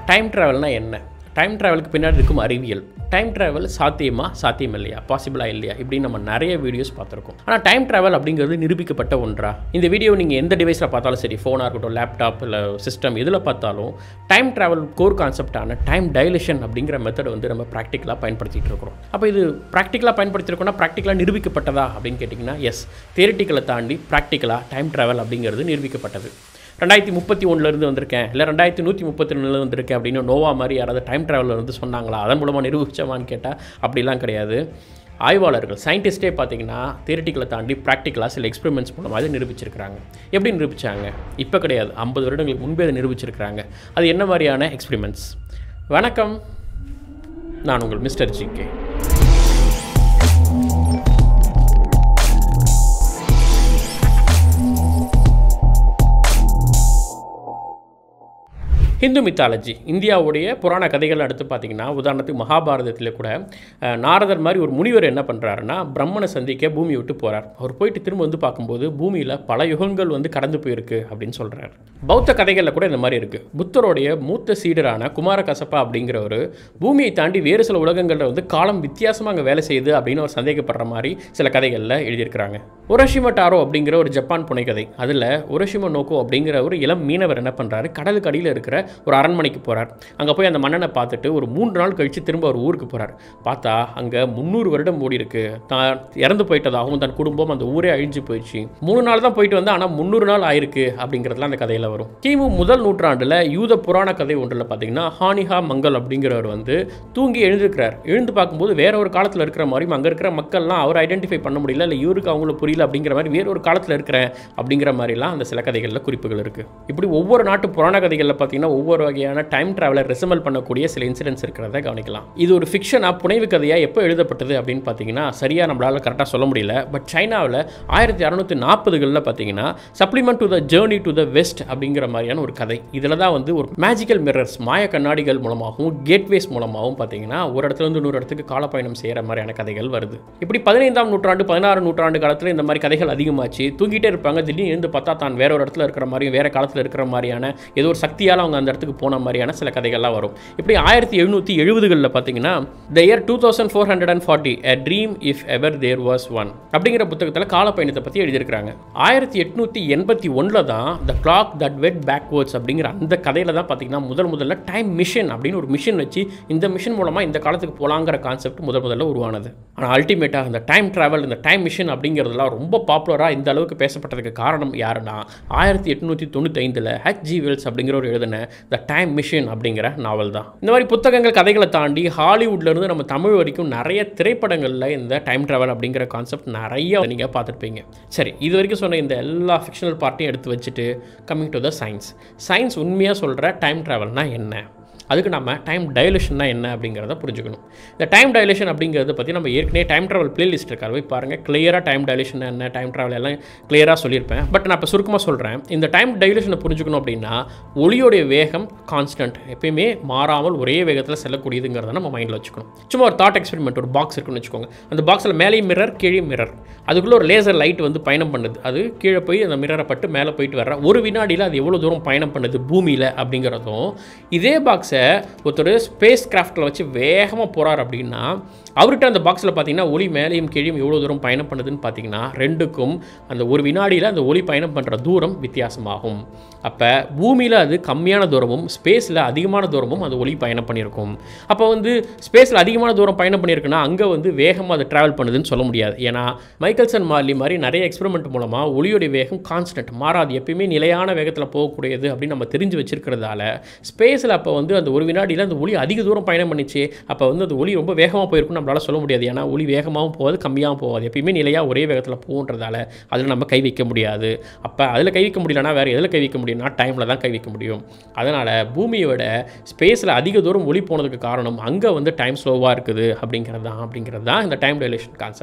time ட்ராவல்னால் என்ன time ட்ராவலுக்கு பின்னாடி இருக்கும் அறிவியல் டைம் ட்ராவல் சாத்தியமா சாத்தியம் இல்லையா பாசிபிளா இல்லையா இப்படின்னு நம்ம நிறைய வீடியோஸ் பார்த்துருக்கோம் ஆனால் டைம் ட்ராவல் அப்படிங்கிறது நிரூபிக்கப்பட்ட ஒன்றா இந்த வீடியோ நீங்கள் எந்த டிவைஸில் பார்த்தாலும் சரி ஃபோனாக இருக்கட்டும் லேப்டாப் இல்லை சிஸ்டம் எதில் பார்த்தாலும் டைம் ட்ராவல் கோர் கான்செப்டான டைம் டைலேஷன் அப்படிங்கிற மெத்தட் வந்து நம்ம ப்ராக்டிக்கலாக பயன்படுத்திட்டு இருக்கிறோம் அப்போ இது ப்ராக்டிக்கலாக பயன்படுத்திருக்கோம்னா ப்ராக்டிக்கலாக நிரூபிக்கப்பட்டதா அப்படின்னு கேட்டிங்கன்னா எஸ் தியரிட்டிக்கலை தாண்டி ப்ராக்டிக்கலாக டைம் ட்ராவல் அப்படிங்கிறது நிரூபிக்கப்பட்டது ரெண்டாயிரத்தி முப்பத்தி ஒன்றுலேருந்து வந்திருக்கேன் இல்லை ரெண்டாயிரத்தி நூற்றி முப்பத்தி ரெண்டுல வந்திருக்கேன் அப்படின்னு நோவா மாதிரி யாராவது டைம் ட்ராவலில் வந்து சொன்னாங்களா அதன் மூலமாக நிரூபிச்சமான்னு கேட்டால் அப்படிலாம் கிடையாது ஆய்வாளர்கள் சயின்டிஸ்டே பார்த்தீங்கன்னா தியரிட்டிக்கலை தாண்டி ப்ராக்டிக்கலாக சில எக்ஸ்பெரிமெண்ட்ஸ் மூலமாக அதை நிரூபிச்சிருக்கிறாங்க எப்படி நிரூபிச்சாங்க இப்போ கிடையாது ஐம்பது வருடங்களுக்கு முன்பே அதை நிரூபிச்சிருக்கிறாங்க அது என்ன மாதிரியான எக்ஸ்பெரிமெண்ட்ஸ் வணக்கம் நான் உங்கள் மிஸ்டர் ஜிகே ஹிந்து மித்தாலஜி இந்தியாவுடைய புராண கதைகள் எடுத்து பார்த்தீங்கன்னா உதாரணத்துக்கு மகாபாரதத்தில் கூட அஹ், நாரதர் மாதிரி ஒரு முனிவர் என்ன பண்ணுறாருன்னா பிரம்மனை சந்திக்க பூமி விட்டு போகிறார் அவர் போயிட்டு திரும்ப வந்து பார்க்கும்போது பூமியில் பல யுகங்கள் வந்து கடந்து போயிருக்கு அப்படின்னு சொல்கிறார் பௌத்த கதைகளில் கூட இந்த மாதிரி இருக்குது புத்தருடைய மூத்த சீடரான குமார கசப்பா அப்படிங்கிறவர் பூமியை தாண்டி வேறு சில உலகங்களில் வந்து காலம் வித்தியாசமாக அங்கே வேலை செய்யுது அப்படின்னு அவர் சந்தேகப்படுற மாதிரி சில கதைகளில் எழுதியிருக்கிறாங்க உரஷிம டாரோ அப்படிங்கிற ஒரு ஜப்பான் புனைக்கதை அதில் உரஷிம நோக்கோ அப்படிங்கிற ஒரு இளம் மீனவர் என்ன பண்ணுறாரு கடலுக்கு அடியில் இருக்கிற ஒரு அரண்மனைக்கு போகிறார் அங்கே போய் அந்த மன்னனை பார்த்துட்டு ஒரு மூன்று நாள் கழித்து திரும்ப ஒரு ஊருக்கு போகிறார் பார்த்தா அங்கே முந்நூறு வருடம் ஓடி இருக்கு தான் இறந்து போயிட்டதாகவும் தன் குடும்பம் அந்த ஊரே அழிஞ்சு போயிடுச்சு மூணு நாள் தான் போயிட்டு வந்து ஆனால் முந்நூறு நாள் ஆயிருக்கு அப்படிங்கிறதுலாம் அந்த கதையில் வரும் கிமு முதல் நூற்றாண்டில் யூத புராண கதை ஒன்றில் பார்த்தீங்கன்னா ஹானிஹா மங்கள் அப்படிங்கிறவர் வந்து தூங்கி எழுந்திருக்கிறார் எழுந்து பார்க்கும்போது வேற ஒரு காலத்தில் இருக்கிற மாதிரி அங்கே இருக்கிற மக்கள்லாம் அவர் ஐடென்டிஃபை பண்ண முடியல இல்லை இவருக்கு அவங்களுக்கு புரியல அப்படிங்கிற மாதிரி வேற ஒரு காலத்தில் இருக்கிறேன் அப்படிங்கிற மாதிரிலாம் அந்த சில கதைகளில் குறிப்புகள் இருக்குது இப்படி ஒவ்வொரு நாட்டு புராண கதைகளில் பார்த்தீங்கன்னா ஒவ்வொரு வகையான டைம் ட்ராவலை ரிசமல் பண்ணக்கூடிய சில இன்சிடென்ட்ஸ் இருக்கிறத கவனிக்கலாம் இது ஒரு ஃபிக்ஷனாக புனைவு கதையாக எப்போ எழுதப்பட்டது அப்படின்னு பார்த்தீங்கன்னா சரியாக நம்மளால் கரெக்டாக சொல்ல முடியல பட் சைனாவில் ஆயிரத்தி அறநூற்றி நாற்பதுகளில் பார்த்தீங்கன்னா supplement to the journey to the west அப்படிங்கிற மாதிரியான ஒரு கதை இதில் தான் வந்து ஒரு மேஜிக்கல் மிரர்ஸ் மாய கண்ணாடிகள் மூலமாகவும் கேட்வேஸ் மூலமாகவும் பார்த்தீங்கன்னா ஒரு இடத்துல இருந்து இன்னொரு இடத்துக்கு காலப்பயணம் செய்கிற மாதிரியான கதைகள் வருது இப்படி பதினைந்தாம் நூற்றாண்டு பதினாறு நூற்றாண்டு காலத்தில் இந்த மாதிரி கதைகள் அதிகமாச்சு தூங்கிட்டே இருப்பாங்க திடீர்னு இருந்து பார்த்தா தான் வேற ஒரு இடத்துல இருக்கிற மாதிரியும் வேற காலத்தில் இருக்கிற மாதிரியான ஏதோ ஒரு சக்தியால் அவங்க அந்த இடத்துக்கு போன மாதிரியான சில கதைகள்லாம் வரும் இப்படி ஆயிரத்தி எழுநூற்றி எழுபதுகளில் பார்த்தீங்கன்னா the year two thousand four hundred and forty a dream if ever there was one அப்படிங்கிற புத்தகத்தில் காலப்பயணத்தை பற்றி எழுதியிருக்கிறாங்க ஆயிரத்தி எட்நூற்றி எண்பத்தி ஒன்றில் தான் the clock that went backwards அப்படிங்கிற அந்த கதையில் தான் பார்த்தீங்கன்னா முதல் முதல்ல டைம் மிஷன் அப்படின்னு ஒரு மிஷன் வச்சு இந்த மிஷன் மூலமாக இந்த காலத்துக்கு போகலாங்கிற கான்செப்ட் முதல் முதல்ல உருவானது ஆனால் அல்டிமேட்டாக இந்த டைம் ட்ராவல் இந்த டைம் மிஷன் அப்படிங்கிறதுலாம் ரொம்ப பாப்புலராக இந்த அளவுக்கு பேசப்பட்டதுக்கு காரணம் யாருன்னா ஆயிரத்தி எட்நூற்றி தொண்ணூற்றி ஐந்தில் ஹெச் ஜி வெல்ஸ் அப்படிங்கிற ஒரு எழுதின த டைம் மிஷன் அப்படிங்கிற நாவல் தான் இந்த மாதிரி புத்தகங்கள் கதைகளை தாண்டி ஹாலிவுட்ல இருந்து நம்ம தமிழ் வரைக்கும் நிறைய திரைப்படங்களில் இந்த டைம் ட்ராவல் அப்படிங்கிற கான்செப்ட் நிறைய நீங்கள் பார்த்துருப்பீங்க சரி இது வரைக்கும் சொன்ன இந்த எல்லா ஃபிக்ஷனல் பார்ட்டையும் எடுத்து வச்சுட்டு coming to the science science உண்மையாக சொல்கிற டைம் ட்ராவல்னா என்ன அதுக்கு நம்ம டைம் டைலேஷன்னா என்ன அப்படிங்கிறத புரிஞ்சுக்கணும் இந்த டைம் டைலேஷன் அப்படிங்கிறத பற்றி நம்ம ஏற்கனவே டைம் ட்ராவல் பிளேலிஸ்ட் இருக்காரு போய் பாருங்கள் கிளியராக டைம் டைலேஷன் என்ன டைம் ட்ராவல் எல்லாம் கிளியராக சொல்லியிருப்பேன் பட் நான் இப்போ சுருக்கமாக சொல்கிறேன் இந்த டைம் டைலேஷனை புரிஞ்சுக்கணும் அப்படின்னா ஒளியோடைய வேகம் கான்ஸ்டன்ட் எப்பயுமே மாறாமல் ஒரே வேகத்தில் செல்லக்கூடியதுங்கிறத நம்ம மைண்டில் வச்சுக்கணும் சும்மா ஒரு தாட் எக்ஸ்பெரிமெண்ட் ஒரு பாக்ஸ் இருக்குன்னு வச்சுக்கோங்க அந்த பாக்ஸில் மேலேயும் மிரர் கீழே மிரர் அதுக்குள்ளே ஒரு லேசர் லைட் வந்து பயணம் பண்ணுது அது கீழே போய் அந்த மிரரை பட்டு மேலே போயிட்டு வர்ற ஒரு வினாடியில் அது எவ்வளோ தூரம் பயணம் பண்ணுது பூமியில் அப்படிங்கிறதும் இதே பாக்ஸை ஒருத்தர் ஸ்பேஸ் கிராஃப்டில் வச்சு வேகமாக போகிறார் அப்படின்னா அவர்கிட்ட அந்த பாக்ஸில் பார்த்தீங்கன்னா ஒளி மேலேயும் கீழேயும் எவ்வளோ தூரம் பயணம் பண்ணுதுன்னு பார்த்தீங்கன்னா ரெண்டுக்கும் அந்த ஒரு வினாடியில் அந்த ஒளி பயணம் பண்ணுற தூரம் வித்தியாசமாகும் அப்போ பூமியில் அது கம்மியான தூரமும் ஸ்பேஸில் அதிகமான தூரமும் அந்த ஒளி பயணம் பண்ணியிருக்கும் அப்போ வந்து ஸ்பேஸில் அதிகமான தூரம் பயணம் பண்ணியிருக்குன்னா அங்கே வந்து வேகமாக அது ட்ராவல் பண்ணுதுன்னு சொல்ல முடியாது ஏன்னா மைக்கேல்சன் மார்லி மாதிரி நிறைய எக்ஸ்பெரிமெண்ட் மூலமாக ஒளியோடைய வேகம் கான்ஸ்டன்ட் மாறாது எப்பயுமே நிலையான வேகத்தில் போகக்கூடியது அப்படின்னு நம்ம தெரிஞ்சு வச்சிருக்கிறதால ஸ்பேஸில் அப்போ வந்து அந்த ஒரு வினாடியில் அந்த ஒளி அதிக தூரம் பயணம் பண்ணிச்சு அப்போ வந்து அந்த ஒளி ரொம்ப வேகமாக போயிருக்குன்னு நம்மளால் சொல்ல முடியாது ஏன்னா ஒளி வேகமாகவும் போகாது கம்மியாகவும் போகாது எப்பயுமே நிலையாக ஒரே வேகத்தில் போகுன்றதால அதில் நம்ம கை வைக்க முடியாது அப்போ அதில் கை வைக்க முடியலன்னா வேறு எதில் கை வைக்க முடியும்னா டைமில் தான் கை வைக்க முடியும் அதனால் பூமியை விட ஸ்பேஸில் அதிக தூரம் ஒளி போனதுக்கு காரணம் அங்கே வந்து டைம் ஸ்லோவாக இருக்குது அப்படிங்கிறது தான் அப்படிங்கிறது தான் இந்த டைம் டைலேஷன் கான்செப்ட்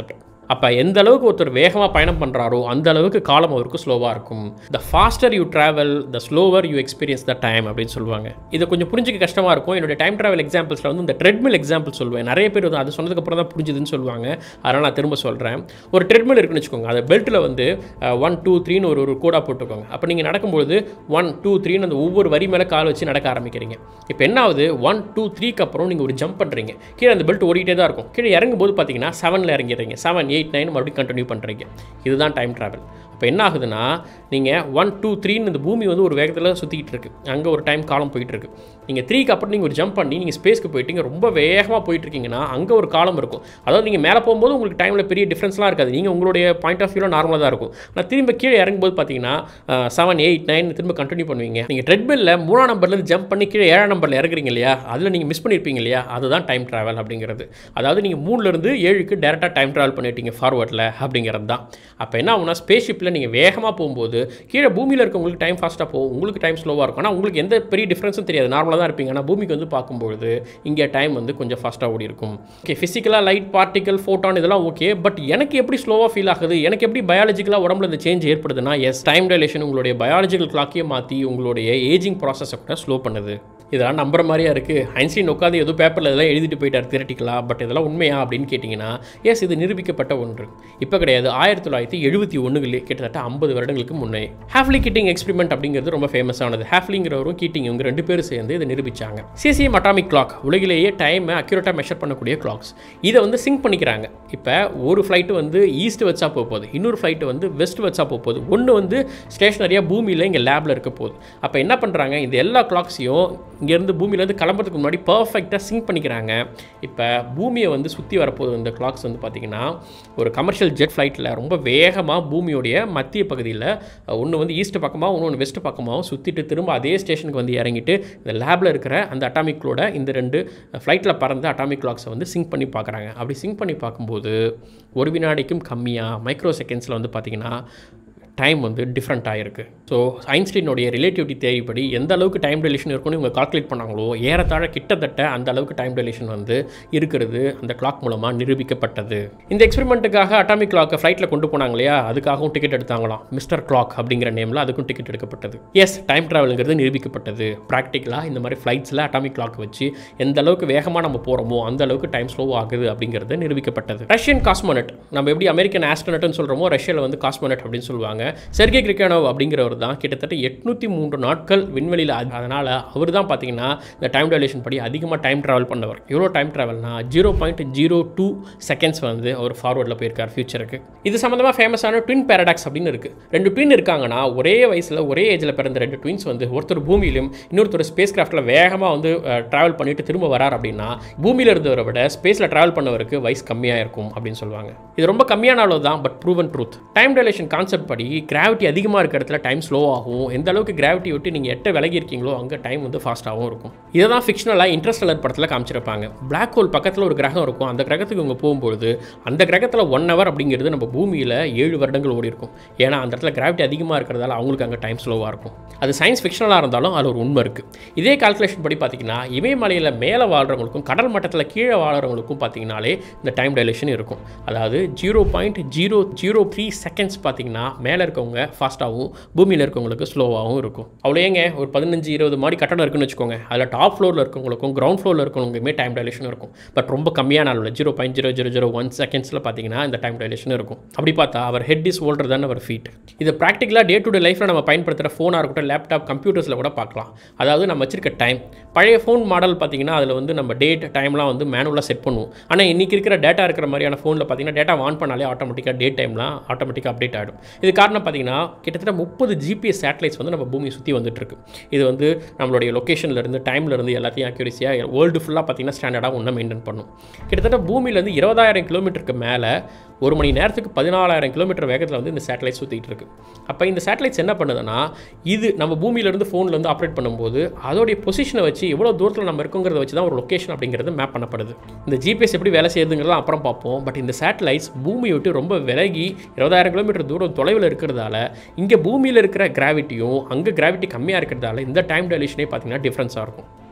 அப்போ எந்த அளவுக்கு ஒருத்தர் வேகமாக பயணம் பண்ணுறாரோ அந்த அளவுக்கு காலம் அவருக்கு ஸ்லோவாக இருக்கும் the faster you travel the slower you experience the time அப்படின்னு சொல்லுவாங்க இதை கொஞ்சம் புரிஞ்சிக்க கஷ்டமாக இருக்கும் என்னுடைய டைம் ட்ராவல் எக்ஸாம்பிள்ஸில் வந்து இந்த ட்ரெட்மில் எக்ஸாம்பிள் சொல்லுவேன் நிறைய பேர் வந்து அது சொன்னதுக்கப்புறம் தான் புரிஞ்சுதுன்னு சொல்லுவாங்க அதனால் நான் திரும்ப சொல்கிறேன் ஒரு ட்ரெட்மில் இருக்குன்னு வச்சுக்கோங்க அந்த பெல்ட்டில் வந்து ஒன் டூ த்ரீன்னு ஒரு ஒரு கோடாக போட்டுக்கோங்க அப்போ நீங்கள் நடக்கும்போது ஒன் டூ த்ரீன்னு அந்த ஒவ்வொரு வரி மேலே கால் வச்சு நடக்க ஆரம்பிக்கிறீங்க இப்போ என்ன ஆகுது ஒன் டூ த்ரீக்கு அப்புறம் நீங்கள் ஒரு ஜம்ப் பண்ணுறீங்க கீழே அந்த பெல்ட் ஓடிட்டே தான் இருக்கும் கீழே இறங்கும்போது பார்த்தீங்கன்னா செவனில் இறங்கிடுறீங்க செவன் எயிட் நைன் மறுபடியும் கண்டினியூ பண்ணுறீங்க இதுதான் டைம் ட்ராவல் இப்போ என்ன ஆகுதுன்னா நீங்கள் ஒன் டூ த்ரீன்னு இந்த பூமி வந்து ஒரு வேகத்தில் சுற்றிக்கிட்டு இருக்கு அங்கே ஒரு டைம் காலம் போயிட்டு இருக்கு நீங்கள் த்ரீக்கு அப்புறம் நீங்கள் ஒரு ஜம்ப் பண்ணி நீங்கள் ஸ்பேஸ்க்கு போயிட்டீங்க ரொம்ப வேகமாக போயிட்டு இருக்கீங்கன்னா அங்கே ஒரு காலம் இருக்கும் அதாவது நீங்கள் மேலே போகும்போது உங்களுக்கு டைமில் பெரிய டிஃப்ரென்ஸ்லாம் இருக்காது நீங்கள் உங்களுடைய பாயிண்ட் ஆஃப் வியூவில் நார்மலாக தான் இருக்கும் ஆனால் திரும்ப கீழே இறங்கும்போது பார்த்தீங்கன்னா செவன் எயிட் நைன் திரும்ப கண்டினியூ பண்ணுவீங்க நீங்கள் ட்ரெட்மில்ல மூணாம் நம்பர்லேருந்து ஜம்ப் பண்ணி கீழே ஏழாம் நம்பரில் இறங்குறீங்க இல்லையா அதில் நீங்கள் மிஸ் பண்ணியிருப்பீங்க இல்லையா அதுதான் டைம் ட்ராவல் அப்படிங்கிறது அதாவது நீங்கள் மூணுலேருந்து ஏழுக்கு டேரெக்டாக டைம் ட்ராவல் பண்ணிட்டீங்க ஃபார்வர்டில் அப்படிங்கிறது தான் அப்போ என்ன ஆகுனா ஸ்பேஸ் ஷிப்பில் நீங்கள் வேகமாக போகும்போது கீழே பூமியில் இருக்கவங்களுக்கு டைம் ஃபாஸ்ட்டாக போகும் உங்களுக்கு டைம் ஸ்லோவாக இருக்கும் ஆனால் உங்களுக்கு எந்த பெரிய டிஃப்ரென்ஸும் தெரியாது நார்மலாக தான் இருப்பீங்க ஆனால் பூமிக்கு வந்து பார்க்கும்பொழுது இங்கே டைம் வந்து கொஞ்சம் ஃபாஸ்ட்டாக ஓடி இருக்கும் ஓகே ஃபிசிக்கலாக லைட் பார்ட்டிக்கல் ஃபோட்டான் இதெல்லாம் ஓகே பட் எனக்கு எப்படி ஸ்லோவாக ஃபீல் ஆகுது எனக்கு எப்படி பயாலஜிக்கலாக உடம்புல இந்த சேஞ்ச் ஏற்படுதுன்னா எஸ் டைம் டைலேஷன் உங்களுடைய பயாலஜிக்கல் கிளாக்கையே மாற்றி உங்களுடைய ஏஜிங் ப்ராசஸை கூட ஸ்லோ பண்ணுது இதெல்லாம் நம்புற மாதிரியா இருக்குது ஐன்ஸ்டீன் உட்காந்து ஏதோ பேப்பரில் இதெல்லாம் எழுதிட்டு போயிட்டார் திரட்டிக்கலாம் பட் இதெல்லாம் உண்மையா அப்படின்னு கேட்டிங்கன்னா எஸ் இது நிரூபிக்கப்பட்ட ஒன்று இப்போ கிடையாது ஆயிரத்தி தொள்ளாயிரத்தி எழுபத்தி ஒன்றுகளே கிட்டத்தட்ட ஐம்பது வருடங்களுக்கு முன்னே ஹாஃப்லி கிட்டிங் எக்ஸ்பெரிமெண்ட் அப்படிங்கிறது ரொம்ப ஃபேமஸானது ஹாஃப்லிங்கிறவரும் கீட்டிங் இவங்க ரெண்டு பேரும் சேர்ந்து இதை நிரூபிச்சாங்க சிசிஎம் அட்டாமிக் கிளாக் உலகிலேயே டைமை அக்யூரேட்டாக மெஷர் பண்ணக்கூடிய கிளாக்ஸ் இதை வந்து சிங்க் பண்ணிக்கிறாங்க இப்போ ஒரு ஃப்ளைட்டு வந்து ஈஸ்ட் வச்சா போக போகுது இன்னொரு ஃப்ளைட்டு வந்து வெஸ்ட் வச்சா போக போகுது ஒன்று வந்து ஸ்டேஷனரியாக பூமியில் இங்கே லேபில் இருக்க போகுது அப்போ என்ன பண்ணுறாங்க இந்த எல்லா கிளாக்ஸையும் இங்கேருந்து பூமியிலேருந்து கிளம்புறதுக்கு முன்னாடி பர்ஃபெக்டாக சிங்க் பண்ணிக்கிறாங்க இப்போ பூமியை வந்து சுற்றி வரப்போகுது இந்த கிளாக்ஸ் வந்து பார்த்திங்கன்னா ஒரு கமர்ஷியல் ஜெட் ஃப்ளைட்டில் ரொம்ப வேகமாக பூமியோடைய மத்திய பகுதியில் ஒன்று வந்து ஈஸ்ட் பக்கமாக இன்னொன்று வெஸ்ட் பக்கமாகவும் சுற்றிட்டு திரும்ப அதே ஸ்டேஷனுக்கு வந்து இறங்கிட்டு இந்த லேபில் இருக்கிற அந்த அட்டாமிக்களோட இந்த ரெண்டு ஃப்ளைட்டில் பறந்த அட்டாமிக் கிளாக்ஸை வந்து சிங்க் பண்ணி பார்க்குறாங்க அப்படி சிங்க் பண்ணி பார்க்கும்போது ஒரு வினாடிக்கும் கம்மியாக மைக்ரோ செகண்ட்ஸில் வந்து பார்த்திங்கன்னா டைம் வந்து டிஃப்ரெண்ட் ஆகிருக்கு ஸோ ஐன்ஸ்டீனுடைய ரிலேட்டிவிட்டி தேவைப்படி எந்த அளவுக்கு டைம் டெலிஷன் இருக்குன்னு இவங்க கால்குலேட் பண்ணாங்களோ ஏறத்தாழ கிட்டத்தட்ட அந்த அளவுக்கு டைம் டெலிஷன் வந்து இருக்கிறது அந்த கிளாக் மூலமாக நிரூபிக்கப்பட்டது இந்த எக்ஸ்பெரிமெண்ட்டுக்காக அட்டாமிக் கிளாக்கை ஃப்ளைட்டில் கொண்டு போனாங்க இல்லையா அதுக்காகவும் டிக்கெட் எடுத்தாங்களாம் மிஸ்டர் கிளாக் அப்படிங்கிற நேமில் அதுக்கும் டிக்கெட் எடுக்கப்பட்டது எஸ் டைம் ட்ராவலுங்கிறது நிரூபிக்கப்பட்டது ப்ராக்டிக்கலாக இந்த மாதிரி ஃப்ளைட்ஸில் அட்டாமிக் கிளாக் வச்சு எந்த அளவுக்கு வேகமாக நம்ம போகிறோமோ அந்த அளவுக்கு டைம் ஸ்லோ ஆகுது அப்படிங்கிறது நிரூபிக்கப்பட்டது ரஷ்யன் காஸ்மோனட் நம்ம எப்படி அமெரிக்கன் ஆஸ்ட்ரோனட்னு சொல்கிறோமோ ரஷ்யாவில் வந்து காஸ்மோனட் அப்படின்னு சொல்லுவாங்க செர்கே கிரிக்கானோவ் அப்படிங்கிறவர் தான் கிட்டத்தட்ட எட்நூற்றி மூன்று நாட்கள் விண்வெளியில் அதனால் அவர் தான் பார்த்தீங்கன்னா இந்த டைம் டெலிஷன் படி அதிகமாக டைம் ட்ராவல் பண்ணவர் எவ்வளோ டைம் ட்ராவல்னா zero point zero two seconds வந்து அவர் ஃபார்வர்டில் போயிருக்கார் ஃபியூச்சருக்கு இது சம்மந்தமாக ஃபேமஸான ட்வின் பேரடாக்ஸ் அப்படின்னு இருக்குது ரெண்டு ட்வின் இருக்காங்கன்னா ஒரே வயசில் ஒரே ஏஜில் பிறந்த ரெண்டு ட்வின்ஸ் வந்து ஒருத்தர் பூமியிலும் இன்னொருத்தர் ஸ்பேஸ் கிராஃப்ட்டில் வேகமாக வந்து ட்ராவல் பண்ணிட்டு திரும்ப வரார் அப்படின்னா பூமியில் இருந்தவரை விட ஸ்பேஸில் ட்ராவல் பண்ணவருக்கு வயசு கம்மியாக இருக்கும் அப்படின்னு சொல்லுவாங்க இது ரொம்ப கம்மியான அளவு தான் but proven truth time dilation concept படி கிராவிட்டி அதிகமாக இருக்க இடத்துல டைம் ஸ்லோ ஆகும் எந்த அளவுக்கு கிராவிட்டி விட்டு நீங்கள் எட்ட விலகி இருக்கீங்களோ அங்கே டைம் வந்து ஃபாஸ்ட்டாகவும் இருக்கும் இதை தான் ஃபிக்ஷனலாக இன்ட்ரெஸ்டலர் படத்தில் காமிச்சிருப்பாங்க பிளாக் ஹோல் பக்கத்தில் ஒரு கிரகம் இருக்கும் அந்த கிரகத்துக்கு இவங்க போகும்போது அந்த கிரகத்தில் ஒன் ஹவர் அப்படிங்கிறது நம்ம பூமியில் ஏழு வருடங்கள் ஓடி இருக்கும் ஏன்னா அந்த இடத்துல கிராவிட்டி அதிகமாக இருக்கிறதால அவங்களுக்கு அங்கே டைம் ஸ்லோவாக இருக்கும் அது சயின்ஸ் ஃபிக்ஷனலாக இருந்தாலும் அதில் ஒரு உண்மை இருக்குது இதே கால்குலேஷன் படி பார்த்தீங்கன்னா இமயமலையில் மேலே வாழ்கிறவங்களுக்கும் கடல் மட்டத்தில் கீழே வாழ்கிறவங்களுக்கும் பார்த்தீங்கனாலே இந்த டைம் டைலேஷன் இருக்கும் அதாவது zero point zero zero three seconds பார்த்தீங்கன்னா மேலே இருக்கவங்க ஃபாஸ்ட்டாகவும் பூமியில் இருக்கவங்களுக்கு ஸ்லோவாகவும் இருக்கும் அவ்வளோ ஏங்க ஒரு பதினஞ்சு இருபது மாடி கட்டடம் இருக்குன்னு வச்சுக்கோங்க அதில் டாப் ஃப்ளோரில் இருக்கவங்களுக்கும் கிரவுண்ட் ஃப்ளோரில் இருக்கவங்களுக்குமே டைம் டைலேஷன் இருக்கும் பட் ரொம்ப கம்மியான அளவில் zero point zero zero zero one செகண்ட்ஸில் பார்த்தீங்கன்னா இந்த டைம் டைலேஷன் இருக்கும் அப்படி பார்த்தா அவர் ஹெட் இஸ் ஓல்டர் தான் அவர் ஃபீட் இது ப்ராக்டிக்கலாக டே டு டே லைஃப்பில் நம்ம பயன்படுத்துகிற ஃபோனாக இருக்கட்டும் லேப்டாப் கம்ப்யூட்டர்ஸில் கூட பார்க்கலாம் அதாவது நம்ம வச்சிருக்க டைம் பழைய ஃபோன் மாடல் பார்த்தீங்கன்னா அதில் வந்து நம்ம டேட் டைம்லாம் வந்து மேனுவலாக செட் பண்ணுவோம் ஆனால் இன்றைக்கி இருக்கிற டேட்டா இருக்கிற மாதிரியான ஃபோனில் பார்த்தீங்கன்னா டேட்டா ஆன் பண்ணாலே ஆட்டோமேட்டிக்காக டேட் டைம்லாம் ஆட்டோமேட்டிக்காக அப்டேட் ஆகிடும் இது காரணம் பார்த்தீங்கன்னா கிட்டத்தட்ட முப்பது ஜிபிஎஸ் சேட்டலைட்ஸ் வந்து நம்ம பூமியை சுற்றி வந்துட்டு இருக்கு இது வந்து நம்மளுடைய லொக்கேஷன்லேருந்து டைம்லேருந்து எல்லாத்தையும் அக்யூரேசியாக வேர்ல்டு ஃபுல்லாக பார்த்தீங்கன்னா ஸ்டாண்டர்டாக ஒன்று மெயின்டைன் பண்ணும் கிட்டத்தட்ட பூமியிலேருந்து இருபதாயிரம் கிலோமீட்டருக்கு மேலே ஒரு மணி நேரத்துக்கு பதினாலாயிரம் கிலோமீட்டர் வேகத்தில் வந்து இந்த சேட்டலைட் சுற்றிட்டு இருக்கு அப்போ இந்த சேட்டலைட்ஸ் என்ன பண்ணுதுன்னா இது நம்ம பூமியிலேருந்து ஃபோனில் வந்து ஆப்ரேட் பண்ணும்போது அதோடைய பொசிஷனை வச்சு எவ்வளோ தூரத்தில் நம்ம இருக்குங்கிறத வச்சு தான் ஒரு லொக்கேஷன் அப்படிங்கிறது மேப் பண்ணப்படுது இந்த ஜிபிஎஸ் எப்படி வேலை செய்யுதுங்கிறத அப்புறம் பார்ப்போம் பட் இந்த சேட்டலைட்ஸ் பூமியை விட்டு ரொம்ப விலகி இருபதாயிரம் கிலோமீட்டர் தூரம் தொலைவில் இருக்கிறதால இங்கே பூமியில் இருக்கிற கிராவிட்டியும் அங்கே கிராவிட்டி கம்மியாக இருக்கிறதால இந்த டைம் டெலிஷனே பார்த்தீங்கன்னா டிஃப்ரென்ஸாக இருக்கும்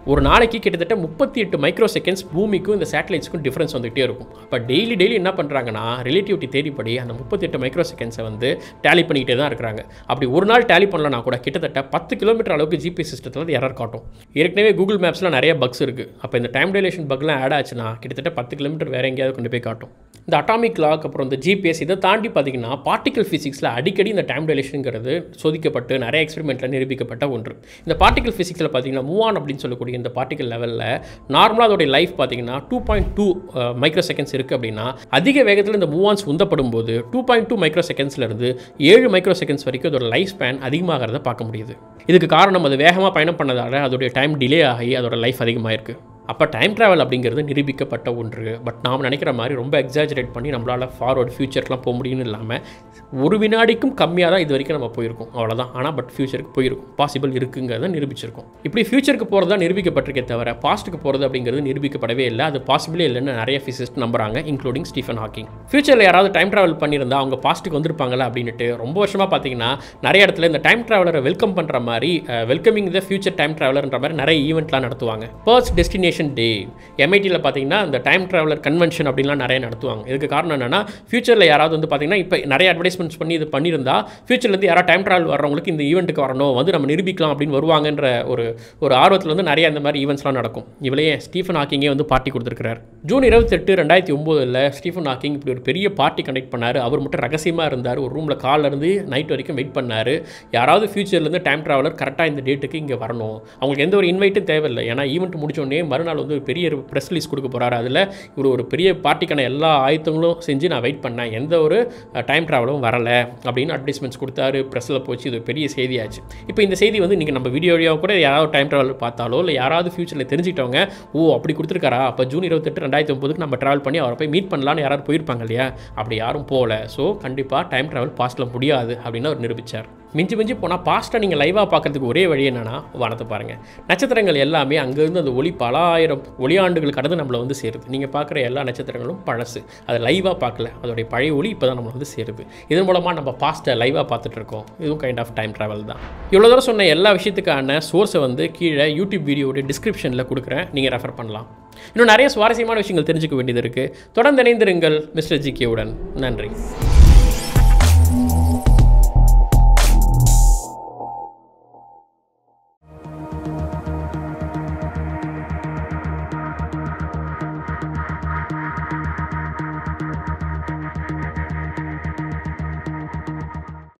ஒரு நாளைக்கு கிட்டத்தட்ட முப்பத்தி எட்டு மைக்ரோ செகண்ட்ஸ் பூமிக்கும் இந்த சேட்டலைட்ஸ்க்கும் டிஃப்ரென்ஸ் வந்துகிட்டே இருக்கும் அப்போ டெய்லி டெய்லி என்ன பண்ணுறாங்கன்னா ரிலேட்டிவிட்டி தேடிப்படி அந்த முப்பத்தெட்டு மைக்ரோ செகண்ட்ஸை வந்து டேலி பண்ணிக்கிட்டே தான் இருக்கிறாங்க அப்படி ஒரு நாள் டேலி பண்ணலனா கூட கிட்டத்தட்ட பத்து கிலோமீட்டர் அளவுக்கு ஜிபிஎஸ் சிஸ்டத்தில் அது எரர் காட்டும் ஏற்கனவே கூகுள் மேப்ஸில் நிறைய பக்ஸ் இருக்குது அப்போ இந்த டைம் டெலேஷன் பக்லாம் ஆட் ஆச்சுன்னா கிட்டத்தட்ட பத்து கிலோமீட்டர் வேறு எங்கேயாவது கொண்டு போய் காட்டும் இந்த அட்டாமிக் லாக் அப்புறம் இந்த ஜிபிஎஸ் இதை தாண்டி பார்த்தீங்கன்னா பார்ட்டிகல் ஃபிசிக்ஸில் அடிக்கடி இந்த டைம் டெலேஷனுங்கிறது சோதிக்கப்பட்டு நிறைய எக்ஸ்பெரிமெண்ட்டில் நிரூபிக்கப்பட்ட ஒன்று இந்த பார்ட்டிகல் ஃபிசிக்ஸில் பார்த்தீங்கன்னா மூவான் அப்படின்னு சொல்லக்கூடிய இந்த பார்ட்டிகல் லெவலில் நார்மலாக அதோடைய லைஃப் பார்த்தீங்கன்னா two point two micro seconds இருக்குது அப்படின்னா அதிக வேகத்தில் இந்த மூவான்ஸ் உந்தப்படும் போது டூ பாயிண்ட் டூ மைக்ரோ செகண்ட்ஸ்லேருந்து ஏழு மைக்ரோ செகண்ட்ஸ் வரைக்கும் அதோட லைஃப் ஸ்பேன் அதிகமாகிறத பார்க்க முடியுது இதுக்கு காரணம் அது வேகமாக பயணம் பண்ணதால அதோடைய டைம் டிலே ஆகி அதோட லைஃப் அதிகமாயிருக்கு அப்போ டைம் ட்ராவல் அப்படிங்கிறது நிரூபிக்கப்பட்ட ஒன்று பட் நாம் நினைக்கிற மாதிரி ரொம்ப எக்ஸாஜரேட் பண்ணி நம்மளால் ஃபார்வர்டு ஃபியூச்சருக்குலாம் போக முடியும்னு இல்லாமல் ஒரு வினாடிக்கும் கம்மியாக தான் இது வரைக்கும் நம்ம போயிருக்கோம் அவ்வளோதான் ஆனால் பட் ஃபியூச்சருக்கு போயிருக்கும் பாசிபிள் இருக்குங்கிறத நிரூபிச்சிருக்கோம் இப்படி ஃபியூச்சருக்கு போகிறது தான் நிரூபிக்கப்பட்டிருக்கே தவிர பாஸ்ட்டுக்கு போகிறது அப்படிங்கிறது நிரூபிக்கப்படவே இல்லை அது பாசிபிளே இல்லைன்னு நிறைய ஃபிசிஸ்ட் நம்புறாங்க இன்க்ளூடிங் ஸ்டீஃபன் ஹாக்கிங் ஃபியூச்சரில் யாராவது டைம் ட்ராவல் பண்ணியிருந்தா அவங்க பாஸ்ட்டுக்கு வந்திருப்பாங்களா அப்படின்ட்டு ரொம்ப வருஷமாக பார்த்தீங்கன்னா நிறைய இடத்துல இந்த டைம் ட்ராவலரை வெல்கம் பண்ணுற மாதிரி வெல்கமிங் த ஃபியூச்சர் டைம் ட்ராவலர்ன்ற மாதிரி நிறைய ஈவெண்ட்லாம் நடத்துவாங்க பர்ஸ் டெஸ்டினேஷன் டே எம்ஐடியில் பார்த்தீங்கன்னா இந்த டைம் ட்ராவலர் கன்வென்ஷன் அப்படின்லாம் நிறைய நடத்துவாங்க இதுக்கு காரணம் என்னன்னா ஃபியூச்சரில் யாராவது வந்து பார்த்தீங்கன்னா இப்போ நிறைய அட்வர்டைஸ்மெண்ட்ஸ் பண்ணி இது பண்ணியிருந்தா ஃபியூச்சர்லேருந்து யாராவது டைம் ட்ராவல் வர்றவங்களுக்கு இந்த ஈவெண்ட்டுக்கு வரணும் வந்து நம்ம நிரூபிக்கலாம் அப்படின்னு வருவாங்கன்ற ஒரு ஒரு ஆர்வத்தில் வந்து நிறைய அந்த மாதிரி ஈவெண்ட்ஸ்லாம் நடக்கும் இவளையே ஸ்டீஃபன் ஹாக்கிங்கே வந்து பார்ட்டி கொடுத்துருக்காரு ஜூன் இருபத்தெட்டு ரெண்டாயிரத்தி ஒம்போதில் ஸ்டீஃபன் ஹாக்கிங் இப்படி ஒரு பெரிய பார்ட்டி கண்டக்ட் பண்ணார் அவர் மட்டும் ரகசியமாக இருந்தார் ஒரு ரூமில் காலில் இருந்து நைட் வரைக்கும் வெயிட் பண்ணார் யாராவது ஃபியூச்சர்லேருந்து டைம் ட்ராவலர் கரெக்டாக இந்த டேட்டுக்கு இங்கே வரணும் அவங்களுக்கு எந்த ஒரு இன்வைட்டும் தேவையில்லை ஏன்னா ஈவெண்ட் முடிச்சோடனே மறுநாள் வந்து ஒரு பெரிய ப்ரெஸ் ரிலீஸ் கொடுக்க போகிறாரு அதில் இவர் ஒரு பெரிய பார்ட்டிக்கான எல்லா ஆயத்தங்களும் செஞ்சு நான் வெயிட் பண்ணேன் எந்த ஒரு டைம் ட்ராவலும் வரலை அப்படின்னு அட்வர்டைஸ்மெண்ட்ஸ் கொடுத்தாரு ப்ரெஸ்ஸில் போச்சு இது ஒரு பெரிய செய்தியாச்சு இப்போ இந்த செய்தி வந்து இன்றைக்கி நம்ம வீடியோவில் கூட யாராவது டைம் ட்ராவல் பார்த்தாலோ இல்லை யாராவது ஃபியூச்சரில் தெரிஞ்சுக்கிட்டவங்க ஓ அப்படி கொடுத்துருக்காரா அப்போ ஜூன் இருபத்தெட்டு ரெண்டாயிரத்தி ஒம்பதுக்கு நம்ம ட்ராவல் பண்ணி அவரை போய் மீட் பண்ணலான்னு யாராவது போயிருப்பாங்க இல்லையா அப்படி யாரும் போகல ஸோ கண்டிப்பாக டைம் ட்ராவல் பாஸ்ட்டில் முடியாது அப்படின்னு அவர் நிரூபித்தார் மிஞ்சி மிஞ்சி போனால் பாஸ்ட்டாக நீங்கள் லைவாக பார்க்கறதுக்கு ஒரே வழி என்னன்னா வானத்தை பாருங்கள் நட்சத்திரங்கள் எல்லாமே அங்கேருந்து அந்த ஒளி பல ஆயிரம் ஒளியாண்டுகள் கடந்து நம்மளை வந்து சேருது நீங்கள் பார்க்குற எல்லா நட்சத்திரங்களும் பழசு அதை லைவாக பார்க்கல அதோடைய பழைய ஒளி இப்போ தான் நம்மளை வந்து சேருது இதன் மூலமாக நம்ம பாஸ்ட்டை லைவாக பார்த்துட்டு இருக்கோம் இதுவும் கைண்ட் ஆஃப் டைம் ட்ராவல் தான் இவ்வளோ தூரம் சொன்ன எல்லா விஷயத்துக்கான சோர்ஸை வந்து கீழே யூடியூப் வீடியோட டிஸ்கிரிப்ஷனில் கொடுக்குறேன் நீங்கள் ரெஃபர் பண்ணலாம் இன்னும் நிறைய சுவாரஸ்யமான விஷயங்கள் தெரிஞ்சுக்க வேண்டியது இருக்குது தொடர்ந்து இணைந்திருங்கள் மிஸ்டர் ஜிகேவுடன் நன்றி